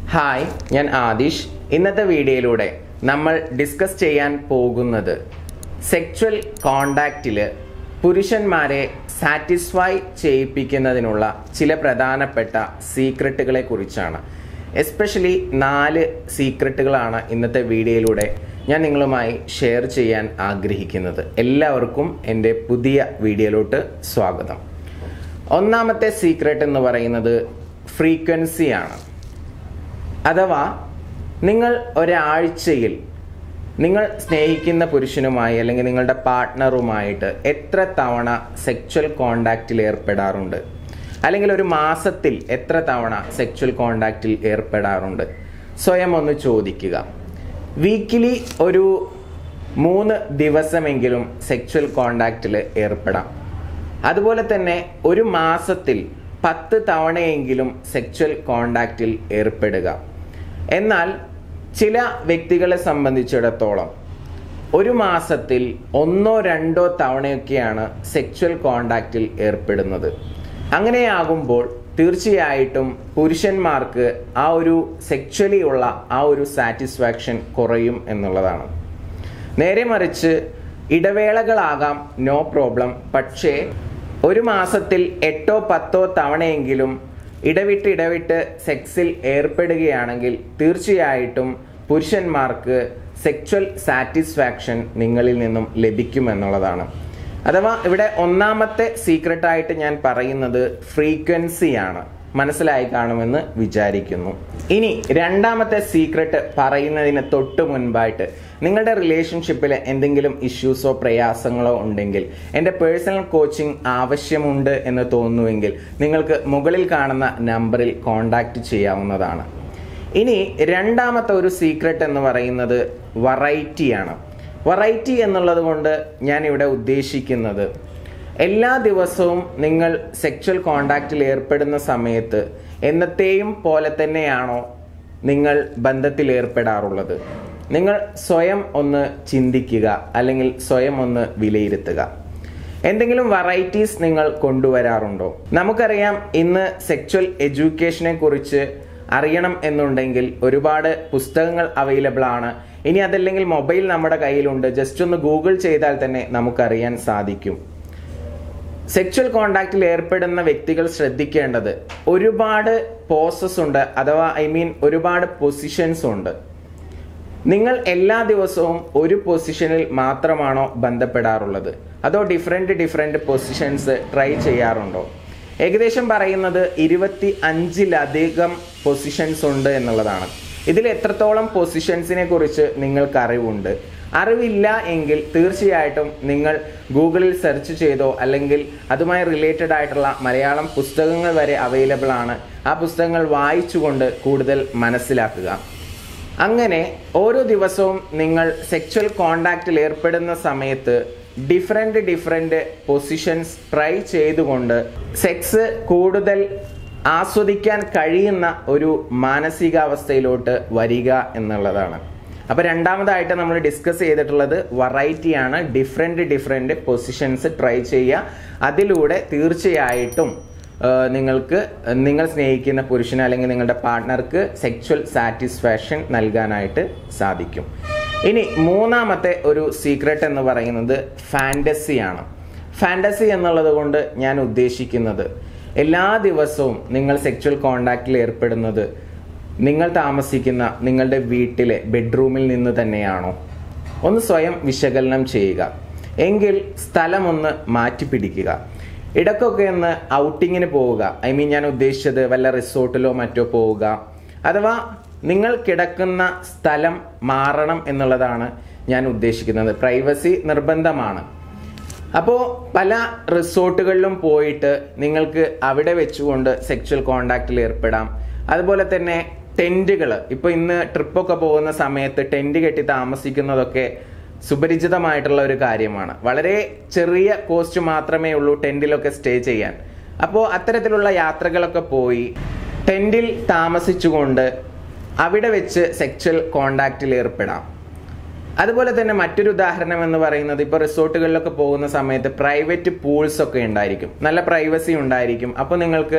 hi ഞാൻ ആദിഷ് ഇന്നത്തെ വീഡിയോയിലൂടെ നമ്മൾ ഡിസ്കസ് ചെയ്യാൻ പോകുന്നത് സെക്ച്വൽ കോണ്ടാക്റ്റിൽ പുരുഷന്മാരെ സാറ്റിസ്ഫൈ ചെയ്യിപ്പിക്കുന്നതിനുള്ള ചില പ്രധാനപ്പെട്ട സീക്രട്ടുകളെ കുറിച്ചാണ് എസ്പെഷ്യലി നാല് സീക്രട്ടുകളാണ് ഇന്നത്തെ വീഡിയോയിലൂടെ ഞാൻ നിങ്ങളുമായി ഷെയർ ചെയ്യാൻ ആഗ്രഹിക്കുന്നത് എല്ലാവർക്കും എൻ്റെ പുതിയ വീഡിയോയിലോട്ട് സ്വാഗതം ഒന്നാമത്തെ സീക്രട്ട് എന്ന് പറയുന്നത് ഫ്രീക്വൻസിയാണ് അഥവാ നിങ്ങൾ ഒരാഴ്ചയിൽ നിങ്ങൾ സ്നേഹിക്കുന്ന പുരുഷനുമായി അല്ലെങ്കിൽ നിങ്ങളുടെ പാർട്ട്ണറുമായിട്ട് എത്ര തവണ സെക്ച്വൽ കോണ്ടാക്റ്റിൽ ഏർപ്പെടാറുണ്ട് അല്ലെങ്കിൽ ഒരു മാസത്തിൽ എത്ര തവണ സെക്ച്വൽ കോണ്ടാക്റ്റിൽ ഏർപ്പെടാറുണ്ട് സ്വയം ഒന്ന് ചോദിക്കുക വീക്കിലി ഒരു മൂന്ന് ദിവസമെങ്കിലും സെക്ച്വൽ കോണ്ടാക്റ്റിൽ ഏർപ്പെടാം അതുപോലെ തന്നെ ഒരു മാസത്തിൽ പത്ത് തവണയെങ്കിലും സെക്ച്വൽ കോണ്ടാക്റ്റിൽ ഏർപ്പെടുക എന്നാൽ ചില വ്യക്തികളെ സംബന്ധിച്ചിടത്തോളം ഒരു മാസത്തിൽ ഒന്നോ രണ്ടോ തവണയൊക്കെയാണ് സെക്ച്വൽ കോണ്ടാക്റ്റിൽ ഏർപ്പെടുന്നത് അങ്ങനെയാകുമ്പോൾ തീർച്ചയായിട്ടും പുരുഷന്മാർക്ക് ആ ഒരു സെക്ച്വലി ഉള്ള ആ ഒരു സാറ്റിസ്ഫാക്ഷൻ കുറയും എന്നുള്ളതാണ് നേരെ മറിച്ച് ഇടവേളകളാകാം നോ പ്രോബ്ലം പക്ഷേ ഒരു മാസത്തിൽ എട്ടോ പത്തോ തവണയെങ്കിലും ഇടവിട്ട് ഇടവിട്ട് സെക്സിൽ ഏർപ്പെടുകയാണെങ്കിൽ തീർച്ചയായിട്ടും പുരുഷന്മാർക്ക് സെക്ച്വൽ സാറ്റിസ്ഫാക്ഷൻ നിങ്ങളിൽ നിന്നും ലഭിക്കുമെന്നുള്ളതാണ് അഥവാ ഇവിടെ ഒന്നാമത്തെ സീക്രട്ടായിട്ട് ഞാൻ പറയുന്നത് ഫ്രീക്വൻസിയാണ് മനസ്സിലായി കാണുമെന്ന് വിചാരിക്കുന്നു ഇനി രണ്ടാമത്തെ സീക്രട്ട് പറയുന്നതിന് തൊട്ട് മുൻപായിട്ട് നിങ്ങളുടെ റിലേഷൻഷിപ്പിൽ എന്തെങ്കിലും ഇഷ്യൂസോ പ്രയാസങ്ങളോ ഉണ്ടെങ്കിൽ എൻ്റെ പേഴ്സണൽ കോച്ചിങ് ആവശ്യമുണ്ട് എന്ന് തോന്നുമെങ്കിൽ നിങ്ങൾക്ക് മുകളിൽ കാണുന്ന നമ്പറിൽ കോൺടാക്റ്റ് ചെയ്യാവുന്നതാണ് ഇനി രണ്ടാമത്തെ ഒരു സീക്രട്ട് എന്ന് പറയുന്നത് വറൈറ്റിയാണ് വറൈറ്റി എന്നുള്ളത് കൊണ്ട് ഞാൻ ഇവിടെ ഉദ്ദേശിക്കുന്നത് എല്ലാ ദിവസവും നിങ്ങൾ സെക്ച്വൽ കോണ്ടാക്റ്റിൽ ഏർപ്പെടുന്ന സമയത്ത് എന്നത്തെയും പോലെ തന്നെയാണോ നിങ്ങൾ ബന്ധത്തിൽ ഏർപ്പെടാറുള്ളത് നിങ്ങൾ സ്വയം ഒന്ന് ചിന്തിക്കുക അല്ലെങ്കിൽ സ്വയം ഒന്ന് വിലയിരുത്തുക എന്തെങ്കിലും വെറൈറ്റീസ് നിങ്ങൾ കൊണ്ടുവരാറുണ്ടോ നമുക്കറിയാം ഇന്ന് സെക്ച്വൽ എഡ്യൂക്കേഷനെ കുറിച്ച് അറിയണം എന്നുണ്ടെങ്കിൽ ഒരുപാട് പുസ്തകങ്ങൾ അവൈലബിൾ ആണ് ഇനി അതല്ലെങ്കിൽ മൊബൈൽ നമ്മുടെ കയ്യിലുണ്ട് ജസ്റ്റ് ഒന്ന് ഗൂഗിൾ ചെയ്താൽ തന്നെ നമുക്കറിയാൻ സാധിക്കും സെക്ച്വൽ കോണ്ടാക്റ്റിൽ ഏർപ്പെടുന്ന വ്യക്തികൾ ശ്രദ്ധിക്കേണ്ടത് ഒരുപാട് പോസസ് ഉണ്ട് അഥവാ ഐ മീൻ ഒരുപാട് പൊസിഷൻസ് ഉണ്ട് നിങ്ങൾ എല്ലാ ദിവസവും ഒരു പൊസിഷനിൽ മാത്രമാണോ ബന്ധപ്പെടാറുള്ളത് അതോ ഡിഫറെൻറ്റ് ഡിഫറെൻറ്റ് പൊസിഷൻസ് ട്രൈ ചെയ്യാറുണ്ടോ ഏകദേശം പറയുന്നത് ഇരുപത്തി അഞ്ചിലധികം പൊസിഷൻസ് ഉണ്ട് എന്നുള്ളതാണ് ഇതിൽ എത്രത്തോളം പൊസിഷൻസിനെ കുറിച്ച് നിങ്ങൾക്ക് അറിവുണ്ട് അറിവില്ല എങ്കിൽ തീർച്ചയായിട്ടും നിങ്ങൾ ഗൂഗിളിൽ സെർച്ച് ചെയ്തോ അല്ലെങ്കിൽ അതുമായി റിലേറ്റഡ് ആയിട്ടുള്ള മലയാളം പുസ്തകങ്ങൾ വരെ അവൈലബിൾ ആണ് ആ പുസ്തകങ്ങൾ വായിച്ചുകൊണ്ട് കൂടുതൽ മനസ്സിലാക്കുക അങ്ങനെ ഓരോ ദിവസവും നിങ്ങൾ സെക്ച്വൽ കോണ്ടാക്റ്റിൽ ഏർപ്പെടുന്ന സമയത്ത് ഡിഫറെൻ്റ് ഡിഫറെൻ്റ് പൊസിഷൻസ് ട്രൈ ചെയ്തുകൊണ്ട് സെക്സ് കൂടുതൽ ആസ്വദിക്കാൻ കഴിയുന്ന ഒരു മാനസികാവസ്ഥയിലോട്ട് വരിക എന്നുള്ളതാണ് അപ്പോൾ രണ്ടാമതായിട്ട് നമ്മൾ ഡിസ്കസ് ചെയ്തിട്ടുള്ളത് വെറൈറ്റിയാണ് ഡിഫറെൻ്റ് ഡിഫറെൻ്റ് പൊസിഷൻസ് ട്രൈ ചെയ്യുക അതിലൂടെ തീർച്ചയായിട്ടും നിങ്ങൾക്ക് നിങ്ങൾ സ്നേഹിക്കുന്ന പുരുഷന് അല്ലെങ്കിൽ നിങ്ങളുടെ പാർട്ട്ണർക്ക് സെക്ച്വൽ സാറ്റിസ്ഫാക്ഷൻ നൽകാനായിട്ട് സാധിക്കും ഇനി മൂന്നാമത്തെ ഒരു സീക്രട്ട് എന്ന് പറയുന്നത് ഫാൻറ്റസിയാണ് ഫാൻറ്റസി എന്നുള്ളത് കൊണ്ട് ഞാൻ ഉദ്ദേശിക്കുന്നത് എല്ലാ ദിവസവും നിങ്ങൾ സെക്ച്വൽ കോണ്ടാക്റ്റിൽ ഏർപ്പെടുന്നത് നിങ്ങൾ താമസിക്കുന്ന നിങ്ങളുടെ വീട്ടിലെ ബെഡ്റൂമിൽ നിന്ന് തന്നെയാണോ ഒന്ന് സ്വയം വിശകലനം ചെയ്യുക എങ്കിൽ സ്ഥലം ഒന്ന് മാറ്റിപ്പിടിക്കുക ഇടയ്ക്കൊക്കെ ഒന്ന് ഔട്ടിങ്ങിന് പോവുക ഐ മീൻ ഞാൻ ഉദ്ദേശിച്ചത് വല്ല റിസോർട്ടിലോ മറ്റോ പോവുക അഥവാ നിങ്ങൾ കിടക്കുന്ന സ്ഥലം മാറണം എന്നുള്ളതാണ് ഞാൻ ഉദ്ദേശിക്കുന്നത് പ്രൈവസി നിർബന്ധമാണ് അപ്പോൾ പല റിസോർട്ടുകളിലും പോയിട്ട് നിങ്ങൾക്ക് അവിടെ വെച്ചുകൊണ്ട് സെക്ച്വൽ കോണ്ടാക്റ്റിൽ ഏർപ്പെടാം അതുപോലെ തന്നെ ടെൻറ്റുകൾ ഇപ്പോൾ ഇന്ന് ട്രിപ്പൊക്കെ പോകുന്ന സമയത്ത് ടെൻറ്റ് കെട്ടി താമസിക്കുന്നതൊക്കെ സുപരിചിതമായിട്ടുള്ള ഒരു കാര്യമാണ് വളരെ ചെറിയ കോസ്റ്റ് മാത്രമേ ഉള്ളൂ ടെൻറ്റിലൊക്കെ സ്റ്റേ ചെയ്യാൻ അപ്പോൾ അത്തരത്തിലുള്ള യാത്രകളൊക്കെ പോയി ടെൻറ്റിൽ താമസിച്ചുകൊണ്ട് അവിടെ വെച്ച് സെക്ച്വൽ കോണ്ടാക്റ്റിൽ ഏർപ്പെടാം അതുപോലെ തന്നെ മറ്റൊരു ഉദാഹരണം എന്ന് പറയുന്നത് ഇപ്പോൾ റിസോർട്ടുകളിലൊക്കെ പോകുന്ന സമയത്ത് പ്രൈവറ്റ് പൂൾസ് ഒക്കെ ഉണ്ടായിരിക്കും നല്ല പ്രൈവസി ഉണ്ടായിരിക്കും അപ്പോൾ നിങ്ങൾക്ക്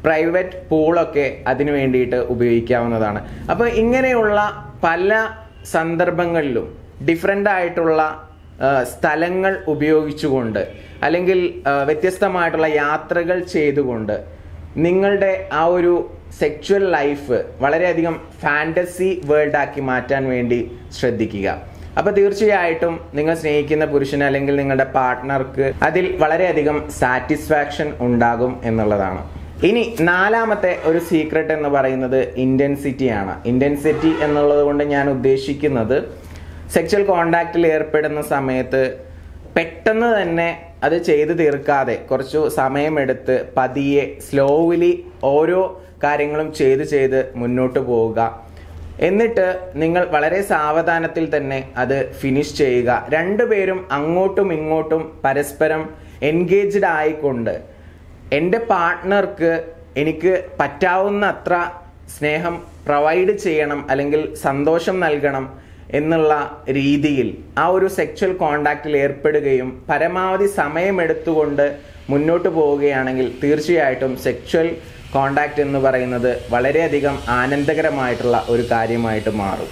പ്രൈവറ്റ് പൂളൊക്കെ അതിനു വേണ്ടിയിട്ട് ഉപയോഗിക്കാവുന്നതാണ് അപ്പോൾ ഇങ്ങനെയുള്ള പല സന്ദർഭങ്ങളിലും ഡിഫറെൻ്റ് ആയിട്ടുള്ള ആ, സ്ഥലങ്ങൾ ഉപയോഗിച്ചുകൊണ്ട് അല്ലെങ്കിൽ ആ, വ്യത്യസ്തമായിട്ടുള്ള യാത്രകൾ ചെയ്തുകൊണ്ട് നിങ്ങളുടെ ആ ഒരു സെക്ച്വൽ ലൈഫ് വളരെയധികം ഫാൻറ്റസി വേൾഡ് ആക്കി മാറ്റാൻ വേണ്ടി ശ്രദ്ധിക്കുക അപ്പൊ തീർച്ചയായിട്ടും നിങ്ങൾ സ്നേഹിക്കുന്ന പുരുഷന് അല്ലെങ്കിൽ നിങ്ങളുടെ പാർട്ട്ണർക്ക് അതിൽ വളരെയധികം സാറ്റിസ്ഫാക്ഷൻ ഉണ്ടാകും എന്നുള്ളതാണ് ഇനി നാലാമത്തെ ഒരു സീക്രട്ട് എന്ന് പറയുന്നത് ഇന്റൻസിറ്റി ആണ് ഇന്റൻസിറ്റി എന്നുള്ളത് കൊണ്ട് ഞാൻ ഉദ്ദേശിക്കുന്നത് സെക്ച്വൽ കോണ്ടാക്റ്റിൽ ഏർപ്പെടുന്ന സമയത്ത് പെട്ടെന്ന് തന്നെ അത് ചെയ്തു തീർക്കാതെ കുറച്ചു സമയമെടുത്ത് പതിയെ സ്ലോവിലി ഓരോ കാര്യങ്ങളും ചെയ്ത് ചെയ്ത് മുന്നോട്ട് പോവുക എന്നിട്ട് നിങ്ങൾ വളരെ സാവധാനത്തിൽ തന്നെ അത് ഫിനിഷ് ചെയ്യുക രണ്ടുപേരും അങ്ങോട്ടും ഇങ്ങോട്ടും പരസ്പരം എൻഗേജ്ഡ് ആയിക്കൊണ്ട് എൻ്റെ പാർട്ട്ണർക്ക് എനിക്ക് പറ്റാവുന്ന അത്ര സ്നേഹം പ്രൊവൈഡ് ചെയ്യണം അല്ലെങ്കിൽ സന്തോഷം നൽകണം എന്നുള്ള രീതിയിൽ ആ ഒരു സെക്ച്വൽ കോണ്ടാക്റ്റിൽ ഏർപ്പെടുകയും പരമാവധി സമയമെടുത്തുകൊണ്ട് മുന്നോട്ട് പോവുകയാണെങ്കിൽ തീർച്ചയായിട്ടും സെക്ച്വൽ കോണ്ടാക്റ്റ് എന്ന് പറയുന്നത് വളരെയധികം ആനന്ദകരമായിട്ടുള്ള ഒരു കാര്യമായിട്ട് മാറും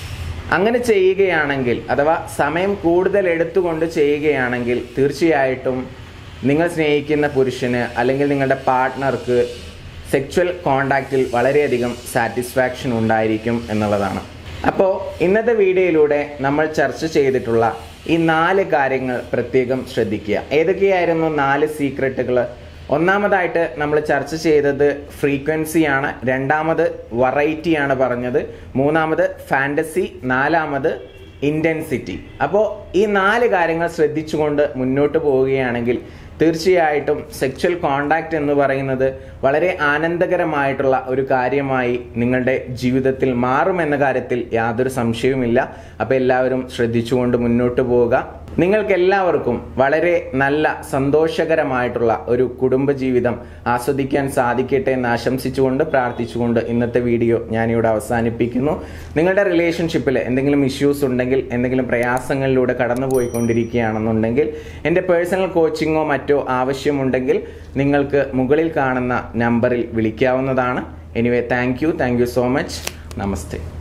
അങ്ങനെ ചെയ്യുകയാണെങ്കിൽ അഥവാ സമയം കൂടുതൽ എടുത്തുകൊണ്ട് ചെയ്യുകയാണെങ്കിൽ തീർച്ചയായിട്ടും നിങ്ങൾ സ്നേഹിക്കുന്ന പുരുഷന് അല്ലെങ്കിൽ നിങ്ങളുടെ പാർട്ട്ണർക്ക് സെക്ച്വൽ കോണ്ടാക്റ്റിൽ വളരെയധികം സാറ്റിസ്ഫാക്ഷൻ ഉണ്ടായിരിക്കും എന്നുള്ളതാണ് അപ്പോൾ ഇന്നത്തെ വീഡിയോയിലൂടെ നമ്മൾ ചർച്ച ചെയ്തിട്ടുള്ള ഈ നാല് കാര്യങ്ങൾ പ്രത്യേകം ശ്രദ്ധിക്കുക ഏതൊക്കെയായിരുന്നു നാല് സീക്രട്ടുകൾ ഒന്നാമതായിട്ട് നമ്മൾ ചർച്ച ചെയ്തത് ഫ്രീക്വൻസിയാണ് രണ്ടാമത് വെറൈറ്റിയാണ് പറഞ്ഞത് മൂന്നാമത് ഫാൻറ്റസി നാലാമത് ഇൻറ്റൻസിറ്റി അപ്പോൾ ഈ നാല് കാര്യങ്ങൾ ശ്രദ്ധിച്ചുകൊണ്ട് മുന്നോട്ട് പോവുകയാണെങ്കിൽ തീർച്ചയായിട്ടും സെക്ച്വൽ കോണ്ടാക്റ്റ് എന്ന് പറയുന്നത് വളരെ ആനന്ദകരമായിട്ടുള്ള ഒരു കാര്യമായി നിങ്ങളുടെ ജീവിതത്തിൽ മാറുമെന്ന കാര്യത്തിൽ യാതൊരു സംശയവുമില്ല അപ്പോൾ എല്ലാവരും ശ്രദ്ധിച്ചുകൊണ്ട് മുന്നോട്ട് പോവുക നിങ്ങൾക്ക് എല്ലാവർക്കും വളരെ നല്ല സന്തോഷകരമായിട്ടുള്ള ഒരു കുടുംബജീവിതം ആസ്വദിക്കാൻ സാധിക്കട്ടെ എന്ന് ആശംസിച്ചുകൊണ്ട് പ്രാർത്ഥിച്ചുകൊണ്ട് ഇന്നത്തെ വീഡിയോ ഞാനിവിടെ അവസാനിപ്പിക്കുന്നു നിങ്ങളുടെ റിലേഷൻഷിപ്പിൽ എന്തെങ്കിലും ഇഷ്യൂസ് ഉണ്ടെങ്കിൽ എന്തെങ്കിലും പ്രയാസങ്ങളിലൂടെ കടന്നുപോയിക്കൊണ്ടിരിക്കുകയാണെന്നുണ്ടെങ്കിൽ എൻ്റെ പേഴ്സണൽ കോച്ചിങ്ങോ മറ്റോ ആവശ്യമുണ്ടെങ്കിൽ നിങ്ങൾക്ക് മുകളിൽ കാണുന്ന നമ്പറിൽ വിളിക്കാവുന്നതാണ് anyway thank you thank you so much namaste